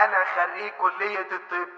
انا خريج كلية الطب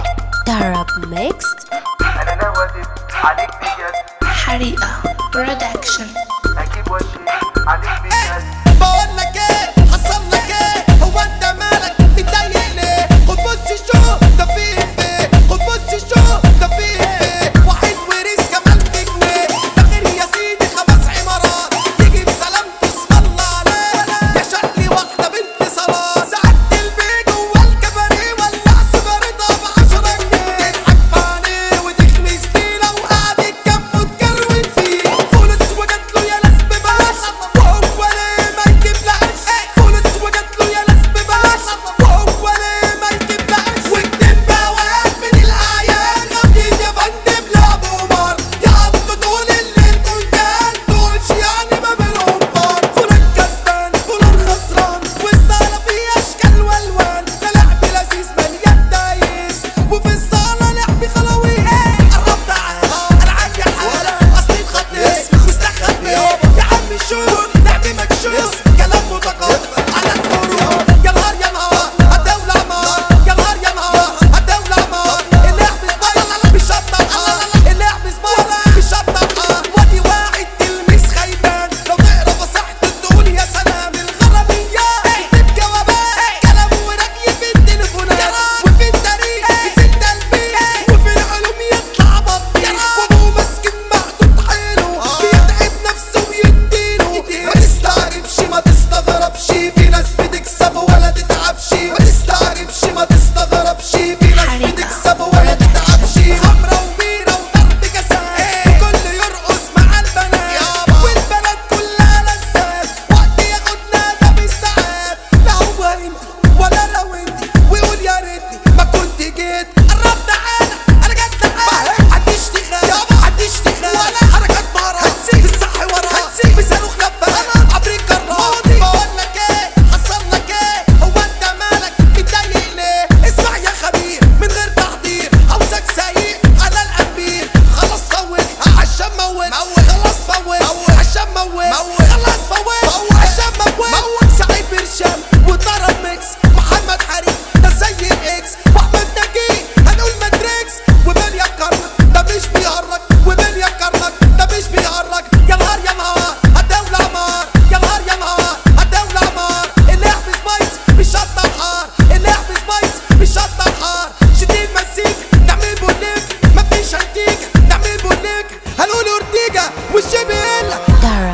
Darab Mixed انا ناوي أدب عليك بجد حريقة برودكشن اجيب وشي عليك بجد بقول لك ايه حصل لك ايه هو انت مالك متضايق ليه خد بص شو ده فيه ايه خد بص شو ده فيه ايه واحد وريس كمان في جنيه ده غير يا سيدي خمس عمارات تيجي بسلامته اسم الله عليه يا شكلي واخده بنت صلاه ساعدت البيت جوه الكباريه ولع سيجارتها بعشرة جنيه تضحك في عينيه وتخمس فيه لو قعدت جنبه تكروت فيه فلوس وجات له يا ناس ببلاش وهو ليه ما يجيبلهاش فلوس وجات له يا ناس ببلاش وهو ليه ما يجيبلهاش واكتب بواقف من الاعيان غمدين يا فندم لعب قمار يا عم طول الليل كنتان تقولش يعني ما بينهم بار فلان كسبان فلان خسران والصالة فيها اشكال والوان ده لعب لذيذ مليان دايس وفي الصالة لعب خلاويص قرب تعال انا عندي حالة اصلي اتخطيت مستخبي يا عم شوف لعبي مكشوف كلام متقاطع على الحروف يا نهار يا نهار الدولة عمار يا نهار يا نهار الدولة عمار اللعب سبايس بيشطب اه اللعب سبايس بيشطب اه وادي واحد تلميذ خيبان لو تقرا فصحت تقول يا سلام الغربية اكتب جوابات كلام ورقي في التليفونات وفي التاريخ في التلبيس وفي العلوم يطلع بطيخ وابوه مسكين محطوط حيله بيتعب نفسه ويديله ما تستعجبش ما تستغربش في ناس بتكسب ولا تتعبش ما تستعجبش ما تستغربش في ناس حريقة. بتكسب ولا تتعبش خمرة وبيرة وضرب كاسات وكل يرقص مع البنات والبنات كلها لذات وقت ياخدنا ده بالساعات لا هو انت ولا لو انت ويقول يا ريتني ما كنت جيت قرب تعالى انا جت تعالى هتشتغل يابا هتشتغل ولا حركات مهارة هتسيب الصح ورا هتسيب بصاروخ لفة انا عبري الكرات بقول لك ايه حصل لك ايه هو انت مالك متضايق ليه اسمع يا خبير من غير تحضير عاوزك سايق على الامير خلاص فوت عشان موت خلاص فوت عشان موت خلاص فوت عشان موت سعيد برشام وطرب ميكس محمد حريق ده زي اكس واحمد نجيب هنقول ماتريكس وبين يكرك ده مش بيهرج وبين يكرك ده مش بيهرج يا نهار يا نهار الدولة عمار يا نهار يا نهار الدولة عمار اللعب سبايس مش شطة حار اللعب سبايس مش شطة حار شديد مسيك نعمل بوليك مفيش هديك نعمل بوليك هنقول اورتيجا والشبه الا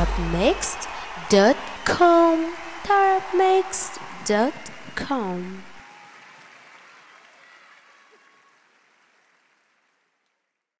darabmixed.com darabmixed.com